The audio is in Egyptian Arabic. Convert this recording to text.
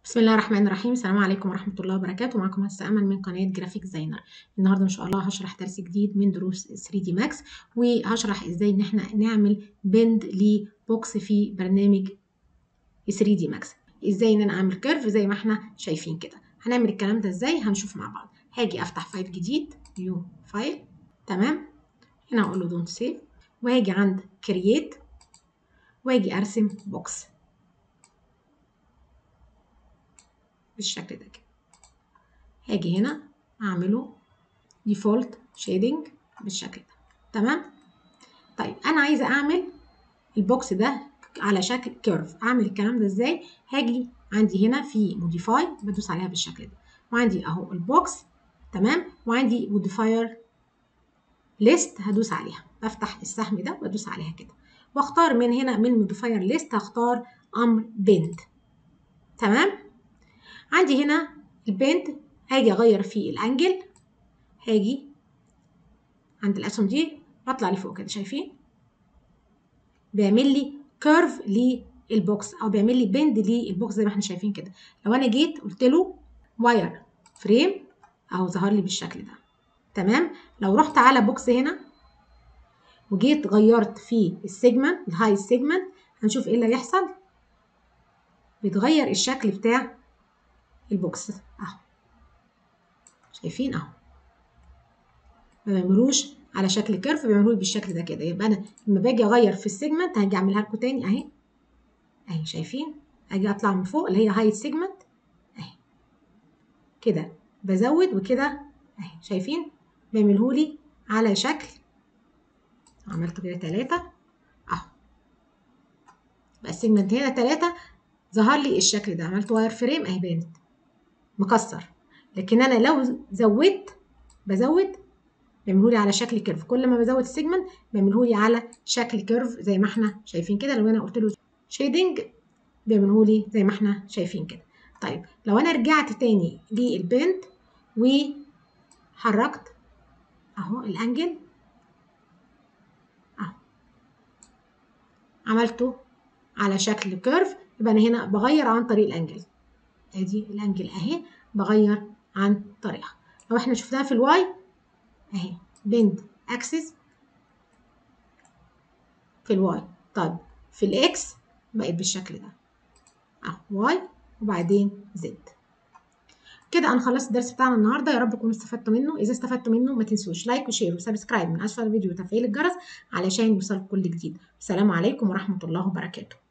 بسم الله الرحمن الرحيم السلام عليكم ورحمة الله وبركاته معكم هسه أمل من قناة جرافيك ديزاينر النهاردة إن شاء الله هشرح درس جديد من دروس 3 دي ماكس وهشرح إزاي إن إحنا نعمل بند لبوكس في برنامج 3 دي ماكس إزاي إن أنا أعمل كيرف زي ما إحنا شايفين كده هنعمل الكلام ده إزاي هنشوف مع بعض هاجي أفتح فايل جديد نيو فايل تمام هنا أقول له دونت سيف وهاجي عند كرييت واجي أرسم بوكس بالشكل ده كده هاجي هنا اعمله ديفولت شيدنج بالشكل ده تمام طيب انا عايزه اعمل البوكس ده على شكل كيرف اعمل الكلام ده ازاي هاجي عندي هنا في موديفاي بدوس عليها بالشكل ده وعندي اهو البوكس تمام وعندي موديفاير ليست هدوس عليها بفتح السهم ده وادوس عليها كده واختار من هنا من موديفاير ليست هختار امر بند تمام عندي هنا البند هاجي اغير فيه الانجل هاجي عند الاسهم دي بطلع لفوق كده شايفين بيعمل لي كيرف للبوكس او بيعمل لي بند للبوكس زي ما احنا شايفين كده لو انا جيت قلت له واير فريم اهو ظهر لي بالشكل ده تمام لو رحت على بوكس هنا وجيت غيرت في السيجمنت الهاي سيجمنت هنشوف ايه اللي هيحصل بيتغير الشكل بتاع البوكس اهو شايفين اهو ما بيعملوش على شكل كيرف بيعملوه بالشكل ده كده يبقى انا لما باجي اغير في السيجمنت هاجي اعملها لكم تاني اهي اهي شايفين اجي اطلع من فوق اللي هي هاي سيجمنت اهي كده بزود وكده اهي شايفين بيعملهولي على شكل عملت كده تلاتة اهو بقى السيجمنت هنا تلاتة ظهر لي الشكل ده عملت واير فريم اهي بانت مكسر لكن انا لو زودت بزود بيعملهولي على شكل كيرف كل ما بزود السيجمنت بيعملهولي على شكل كيرف زي ما احنا شايفين كده لو انا قلت له شيدنج بيعملهولي زي ما احنا شايفين كده طيب لو انا رجعت تاني للبند وحركت اهو الانجل اهو عملته على شكل كيرف يبقى انا هنا بغير عن طريق الانجل ادي الانجل اهي بغير عن طريقها لو احنا شفناها في الواي اهي بند اكسس في الواي طيب في الاكس بقت بالشكل ده اهو واي وبعدين زد كده انا خلصت الدرس بتاعنا النهارده يا رب تكونوا استفدتوا منه اذا استفدتوا منه ما تنسوش لايك وشير وسبسكرايب من اسفل الفيديو وتفعيل الجرس علشان يوصلكم كل جديد السلام عليكم ورحمه الله وبركاته